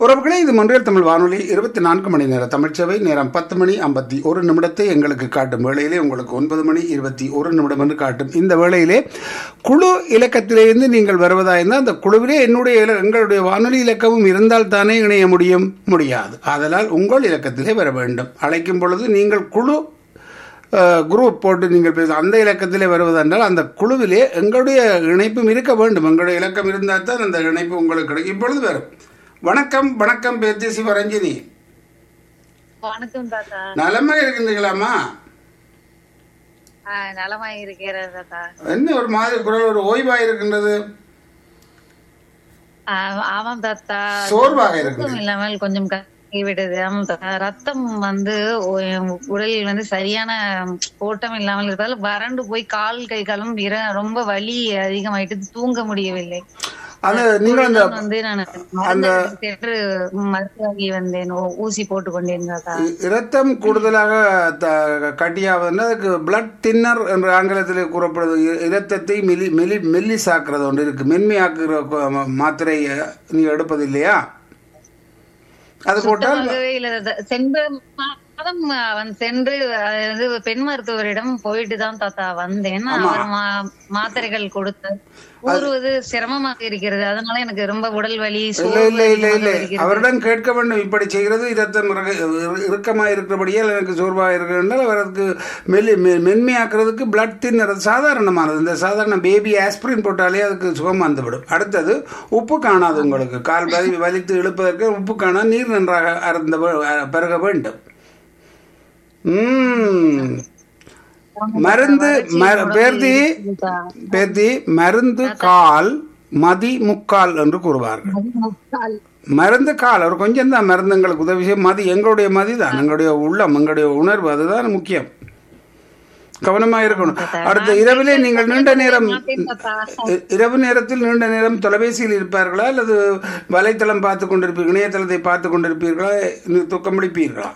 உறவுகளே இது மொன்றியல் தமிழ் வானொலி இருபத்தி நான்கு மணி நேர தமிழ்ச்சேவை நேரம் பத்து மணி ஐம்பத்தி ஒரு நிமிடத்தை எங்களுக்கு காட்டும் வேளையிலே உங்களுக்கு ஒன்பது மணி இருபத்தி ஒரு நிமிடம் என்று காட்டும் இந்த வேளையிலே குழு இலக்கத்திலிருந்து நீங்கள் வருவதாயிருந்தால் அந்த குழுவிலே என்னுடைய இல- எங்களுடைய வானொலி இலக்கமும் இருந்தால் தானே இணைய முடியும் முடியாது ஆதலால் உங்கள் இலக்கத்திலே வர வேண்டும் அழைக்கும் பொழுது நீங்கள் குழு அஹ், குரூப் போட்டு நீங்கள் பேச அந்த இலக்கத்திலே வருவதென்றால் அந்த குழுவிலே எங்களுடைய இணைப்பும் இருக்க வேண்டும் எங்களுடைய இலக்கம் இருந்தால் தான் அந்த இணைப்பு உங்களுக்கு கிடைக்கும் இப்பொழுது வரும் வணக்கம் வணக்கம் பேத்தி சிவரஞ்சினி வணக்கம் தாத்தா நலமா இருக்கின்றீங்களாம்மா ஆஹ் நலமா இருக்கிறேன் தாத்தா என்ன ஒரு மாதிரி குரல் ஒரு ஓய்வாக இருக்கின்றது ஆஹ் ஆமாம் தாத்தா சோர்வாக இருக்கின்றது தூக்கம் இல்லாமல் கொஞ்சம் கை விடுது ஆமாம் தாத்தா ரத்தம் வந்து ஒ- என் உடலில் வந்து சரியான ஓட்டம் இல்லாமல் இருப்பதால் வறண்டு போய் கால் கை காலும் இர- ரொம்ப வலி அதிகமாயிட்டு தூங்க முடியவில்லை அது நீங்கள் அந்த நான் வந்து நான் மருந்து சென்று மருத்துவமனை வந்தேன் ஊ- ஊசி போட்டு கொண்டேன் தாத்தா இ- இரத்தம் கூடுதலாக த- கட்டியாவதுன்னா அதுக்கு பிளட் தின்னர் என்று ஆங்கிலத்தில் கூறப்படுது இ- இரத்தத்தை மெலி மெலி மெல்லிசாக்குறது ஒன்று இருக்கு மென்மையாக்குற கு- ம- மாத்திரை அஹ், நீ எடுப்பது இல்லையா அது போட்டால் சுத்தமாகவே இல்ல தாத்தா. சென்ற மாதம் அவன் சென்று அதாவது பெண் மருத்துவரிடம் போயிட்டு தான் தாத்தா வந்தேன் அவர் மா- மாத்திரைகள் கொடுத்தார் கூறுவது சிரமமாக இருக்கிறது அதனால எனக்கு ரொம்ப உடல் வலி இல்ல சோர்வு இல்ல இல்ல அதிகமாக இல்ல வருகிறது. அவரிடம் கேட்க வேண்டும் இப்படி செய்கிறது இரத்தம் இறக்க- இரு- இறுக்கமாக இருக்கிறபடியால் எனக்கு சோர்வாக இருக்கிறால் அவருக்கு மெல்லி மெ- மென்மையாக்குறதுக்கு பிளட் தின்னர் அது சாதாரணமானது இந்த சாதாரண பேபி ஆஸ்பிரின் போட்டாலே அதுக்கு சுகம் வந்துவிடும் அடுத்தது உப்பு காணாது உங்களுக்கு கால் வலி வலித்து இழுப்பதற்கு உப்பு காணா நீர் நன்றாக அருந்த வே- பருக வேண்டும் உம் மருந்து ம- பேர்த்தி தாத்தா. பேர்த்தி மருந்து கால் மதி முக்கால் என்று கூறுவார்கள் முக்கால். மருந்து கால் ஒரு கொஞ்சம் தான் மருந்து எங்களுக்கு உதவி செய்யும் மதி எங்களுடைய மதி தான் எங்களுடைய உள்ளம் எங்களுடைய உணர்வு அதுதான் முக்கியம் கவனமாக இருக்கணும் அடுத்த இரவிலே நீங்கள் நீண்ட நேரம் மாட்டேன் தாத்தா. இ- இரவு நேரத்தில் நீண்ட நேரம் தொலைபேசியில் இருப்பார்களா அல்லது வலைத்தளம் பார்த்து கொண்டிருப்பீர்கள் இணையதளத்தை பார்த்து கொண்டிருப்பீர்களா நீ தூக்கம் முடிப்பீர்களா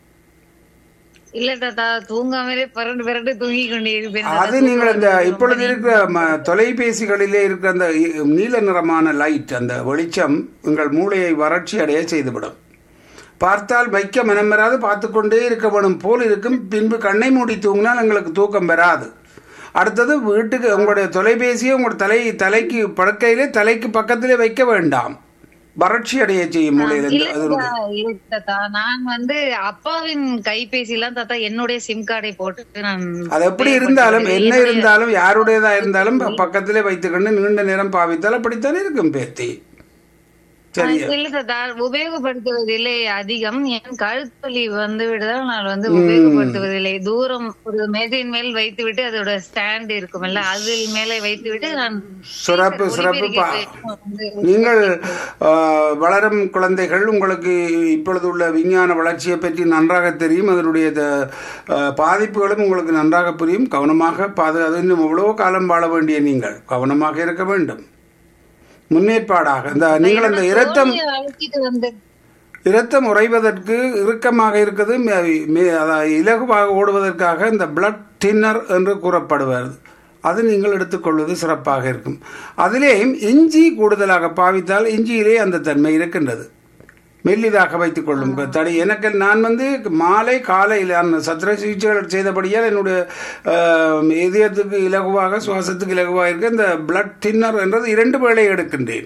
இல்ல தாத்தா தூங்காமலே பரண்டு பரண்டு தூங்கி கொண்டே இருப்பேன் அது நீங்கள் இந்த இப்பொழுது இருக்கிற ம- தொலைபேசிகளிலே இருக்கிற அந்த இ- நீல நிறமான லைட் அந்த வெளிச்சம் உங்கள் மூளையை வறட்சி அடைய செய்துவிடும் பார்த்தால் வைக்க மனம் வராது பார்த்து கொண்டே இருக்க வேணும் போல் இருக்கும் பின்பு கண்ணை மூடி தூங்கினால் எங்களுக்கு தூக்கம் வராது அடுத்தது வீட்டுக்கு உங்களுடைய தொலைபேசியை உங்களுடைய தலை தலைக்கு படுக்கையிலே தலைக்கு பக்கத்திலே வைக்க வேண்டாம் வறட்சி அடைய செய்யும் மூளையில் இல்ல அது தாத்தா, இல்ல தாத்தா நான் வந்து அப்பாவின் கைபேசி எல்லாம் தாத்தா என்னுடைய சிம் கார்டை போட்டு நான் அது எப்படி இருந்தாலும் என்ன இருந்தாலும் யாருடையதா இருந்தாலும் ப- பக்கத்திலே வைத்துக்கொண்டு நீண்ட நேரம் பாவித்தால் அப்படித்தானே இருக்கும் பேத்தி சரி இல்ல தாத்தா உபயோகப்படுத்துவதில்லை அதிகம் என் கழுத்து வலி வந்து விடுதால் நான் வந்து உபயோகப்படுத்துவதில்லை தூரம் ஒரு மேஜையின் மேல் வைத்து விட்டு அதோட ஸ்டாண்ட் இருக்கும்ல அதில் மேலே வைத்து விட்டு நான் சிறப்பு சிறப்பு பா வந்து நீங்கள் ஆ, வளரும் குழந்தைகள் உங்களுக்கு இப்பொழுது உள்ள விஞ்ஞான வளர்ச்சியை பற்றி நன்றாக தெரியும் அதனுடைய த- ஆ, பாதிப்புகளும் உங்களுக்கு நன்றாக புரியும் கவனமாக பாதுகாத்து இன்னும் எவ்வளவோ காலம் வாழ வேண்டிய நீங்கள் கவனமாக இருக்க வேண்டும் முன்னேற்பாடாக இந்த நீங்கள் அந்த இரத்தம் தோழியை அழைச்சிட்டு வந்து இரத்தம் உறைவதற்கு இறுக்கமாக இருக்குது மே- மே- அதாவது இலகுவாக ஓடுவதற்காக இந்த பிளட் டின்னர் என்று கூறப்படுவது அது நீங்கள் எடுத்துக்கொள்வது சிறப்பாக இருக்கும் அதிலேயும் இஞ்சி கூடுதலாக பாவித்தால் இஞ்சியிலே அந்த தன்மை இருக்கின்றது மெல்லிதாக வைத்துக் கொள்ளும் தடி எனக்கு நான் வந்து மாலை காலையில் நான் சத்திர சிகிச்சைகள் செய்தபடியால் என்னுடைய ஆஹ், இதயத்துக்கு இலகுவாக சுவாசத்துக்கு இலகுவாக இருக்க இந்த பிளட் டின்னர் என்றது இரண்டு வேளை எடுக்கின்றேன்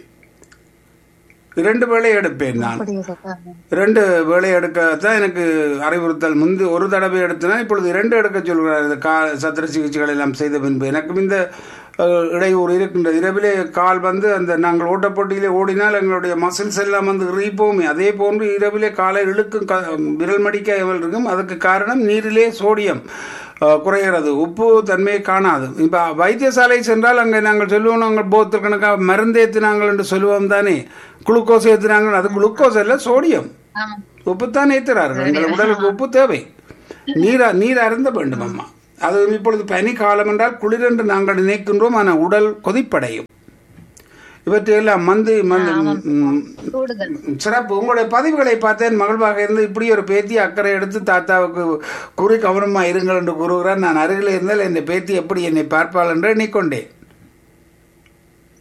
இரண்டு வேளை எடுப்பேன் நான் அப்படியா தாத்தா? இரண்டு வேலை எடுக்கத்தான் எனக்கு அறிவுறுத்தல் முந்தி ஒரு தடவை எடுத்தனா இப்பொழுது இரண்டு எடுக்க சொல்கிறார் இந்த கா சத்திர சிகிச்சைகள் எல்லாம் செய்த பின்பு எனக்கும் இந்த அஹ், இடையூறு இருக்கின்றது இரவிலே கால் வந்து அந்த நாங்கள் ஓட்டப்போட்டியிலே ஓடினால் எங்களுடைய மசில்ஸ் எல்லாம் வந்து ரீப்போமே அதே போன்று இரவிலே காலை இழுக்கும் க விரல் மடிக்க இருக்கும் அதுக்கு காரணம் நீரிலே சோடியம் அஹ், குறைகிறது உப்பு தன்மையை காணாது இப்போ வைத்தியசாலை சென்றால் அங்கே நாங்கள் சொல்லுவோம் நாங்கள் போத்தல் கணக்காக மருந்து ஏற்றினாங்கள் என்று சொல்லுவோம் தானே குளுக்கோஸ் ஏற்றினாங்கள் அது குளுக்கோஸ் அல்ல சோடியம் ஆமா உப்புத்தான் ஏற்றுறார்கள் எங்கள் உடலுக்கு உப்பு தேவை நீரா நீர் அருந்த வேண்டும் அம்மா அது இப்பொழுது பனி காலம் என்றால் குளிர் என்று நாங்கள் நினைக்கின்றோம் ஆனால் உடல் கொதிப்படையும் இவற்றையெல்லாம் மந்து மந்து ம், கூடுதல் சிறப்பு உங்களுடைய பதிவுகளை பார்த்தேன் மகிழ்வாக இருந்து இப்படி ஒரு பேத்தி அக்கறை எடுத்து தாத்தாவுக்கு குறி கவனமாக இருங்கள் என்று கூறுகிறார் நான் அருகில் இருந்தால் என்னை பேத்தி எப்படி என்னை பார்ப்பாள் என்று எண்ணிக்கொண்டேன்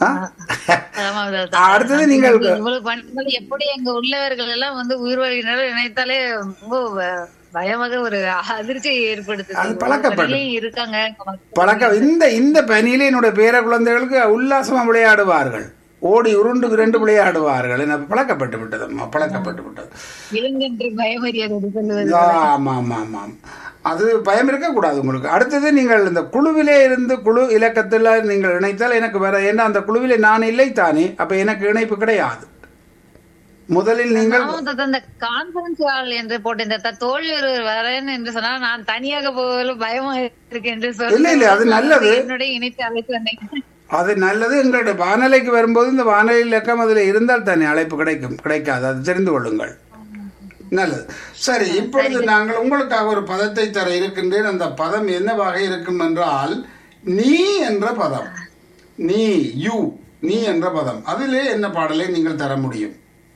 ஆ? ஆமா தாத்தா. அடுத்தது நீங்கள் இவ்வளவு பண்ணும்போது எப்படி எங்க உள்ளவர்கள் எல்லாம் வந்து உயிர் வழியினர் நினைத்தாலே ரொம்ப ப- பயமாக ஒரு அதிர்ச்சியை ஏற்படுத்துது அது பழக்கப்படும். வெளியே இருக்காங்க பழக்கம் இந்த இந்த பணியில என்னுடைய பேர குழந்தைகளுக்கு உல்லாசமா விளையாடுவார்கள் ஓடி உருண்டு விரண்டு விளையாடுவார்கள் என்ன பழக்கப்பட்டு விட்டதம்மா பழக்கப்பட்டு விட்டது இளங்கன்று பயமரியாதை சொல்லுவது ஆமா ஆமா ஆமாம் அது பயம் இருக்கக்கூடாது உங்களுக்கு அடுத்தது நீங்கள் இந்த குழுவிலே இருந்து குழு இலக்கத்தில் நீங்கள் இணைத்தால் எனக்கு வேற ஏன்னா அந்த குழுவிலே நான் இல்லை தானே அப்ப எனக்கு இணைப்பு கிடையாது முதலில் நீங்கள் ஆமா தாத்தா, இந்த கான்பரன்ஸ் ஹால் என்று போட்டு இந்த த- தோல்வி ஒருவர் வரேன் என்று சொன்னால் நான் தனியாக போகல பயமா இருக்கு என்று இல்ல, இல்ல, அது நல்லது. என்னுடைய இணைத்து அழைத்து வந்தேன் அது நல்லது எங்களுடைய வானொலிக்கு வரும்போது இந்த வானொலி இலக்கம் அதில் இருந்தால் தானே அழைப்பு கிடைக்கும் கிடைக்காது அது தெரிந்து கொள்ளுங்கள் நல்லது சரி இப்பொழுது நாங்கள் உங்களுக்காக ஒரு பதத்தை தர இருக்கின்றேன் அந்த பதம் என்னவாக இருக்கும் என்றால் நீ என்ற பதம் நீ யூ நீ என்ற பதம் அதிலே என்ன பாடலை நீங்கள் தர முடியும்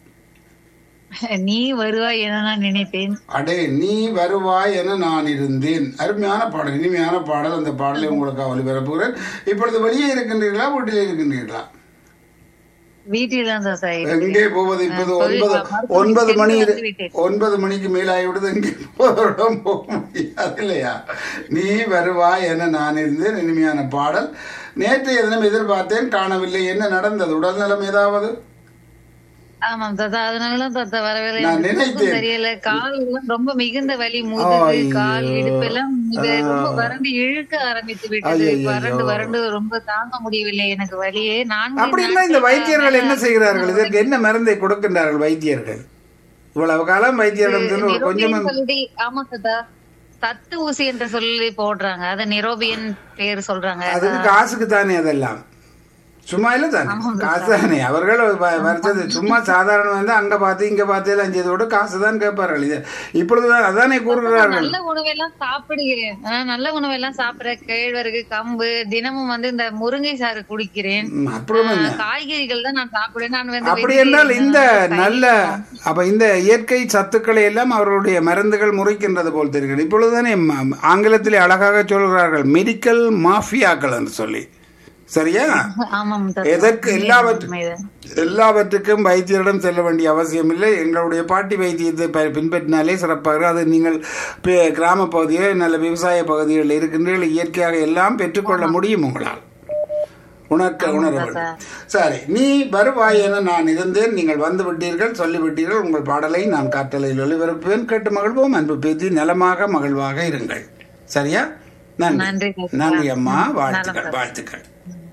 நீ வருவாய் என நான் நினைத்தேன் அடே நீ வருவாய் என நான் இருந்தேன் அருமையான பாடல் இனிமையான பாடல் அந்த பாடலை உங்களுக்கு ஒளிபரப்புகிறேன் இப்பொழுது வெளியே இருக்கின்றீர்களா வீட்டிலே இருக்கின்றீர்களா வீட்டில் தான் தாத்தா எங்கே போவது இப்போது போய் ஒன்பது மருத்துவமனைக்கு ஒன்பது சென்று மணி வந்து விட்டேன். ஒன்பது மணிக்கு மேலாகிவிடுது எங்கே போவதும் போக முடியாது இல்லையா நீ வருவாய் என நான் இருந்தேன் இனிமையான பாடல் நேற்றைய தினம் எதிர்பார்த்தேன் காணவில்லை என்ன நடந்தது உடல்நலம் ஏதாவது ஆமாம் தாத்தா அதனாலதான் தாத்தா வரவில்லை நான் எனக்கு நினைத்தேன். தூக்கம் தெரியல கால் எல்லாம் ரொம்ப மிகுந்த வலி முதுகு ஐயோ. கால் இடுப்பெல்லாம் மிக ரொம்ப வறண்டு இழுக்க ஆரம்பித்து விட்டது ஐயையோ. வறண்டு வறண்டு ரொம்ப தாங்க முடியவில்லை எனக்கு வலியே நான்கு அப்படி இல்லை இந்த வைத்தியர்கள் என்ன செய்கிறார்கள் இதற்கு என்ன மருந்தை கொடுக்கின்றார்கள் வைத்தியர்கள் இவ்வளவு காலம் வைத்தியரிடம் சென்று ஒரு கொஞ்சம் நிரோபியன் சொல்லி ஆமா தாத்தா சத்து ஊசி என்று சொல்லி போடுறாங்க அது நிரோபியன் பேர் சொல்றாங்க அதுக்கு காசுக்கு தானே அதெல்லாம் சும்மா இல்லை தானே காசு தானே அவர்கள் வ- வரைச்சது சும்மா சாதாரண வந்து அங்க பார்த்து இங்க பார்த்து எல்லாம் செய்தோடு காசு தான் கேட்பார்கள் இது இப்பொழுது தான் அதானே கூறுகிறார்கள் நல்ல உணவெல்லாம் சாப்பிடுகிறேன் ஆ, நல்ல உணவெல்லாம் சாப்பிடுற கேழ்வரகு கம்பு தினமும் வந்து இந்த முருங்கை சாறு குடிக்கிறேன் ம், அப்புறம் என்ன காய்கறிகள் தான் நான் சாப்பிடுவேன் நான் வந்து அப்படி என்றால் இந்த நல்ல அப்ப இந்த இயற்கை சத்துக்களை எல்லாம் அவர்களுடைய மருந்துகள் முறைக்கின்றது போல் தெரிகிறது இப்பொழுதுதானே ம- ஆங்கிலத்திலே அழகாக சொல்கிறார்கள் மெடிக்கல் மாஃபியாக்கள் என்று சொல்லி சரியா ஆமாம் தாத்தா. எதற்கு எல்லாவற்று உண்மைதான். எல்லாவற்றுக்கும் வைத்தியரிடம் செல்ல வேண்டிய அவசியம் இல்லை எங்களுடைய பாட்டி வைத்தியத்தை ப- பின்பற்றினாலே சிறப்பாக அது நீங்கள் பி- கிராம பகுதியில் நல்ல விவசாய பகுதிகளில் இருக்கின்றீர்கள் இயற்கையாக எல்லாம் பெற்றுக்கொள்ள முடியும் உங்களால் உணர்க்க உணர வேண்டும் சரி நீ வருவாய் என நான் இருந்தேன் நீங்கள் வந்து விட்டீர்கள் சொல்லிவிட்டீர்கள் உங்கள் பாடலை நான் காற்றலையில் ஒளிபரப்புவேன் கேட்டு மகிழ்வோம் அன்பு பேத்தி நலமாக மகிழ்வாக இருங்கள் சரியா நன்றி நன்றி தாத்தா. நன்றி அம்மா வாழ்த்துக்கள் வாழ்த்துக்கள்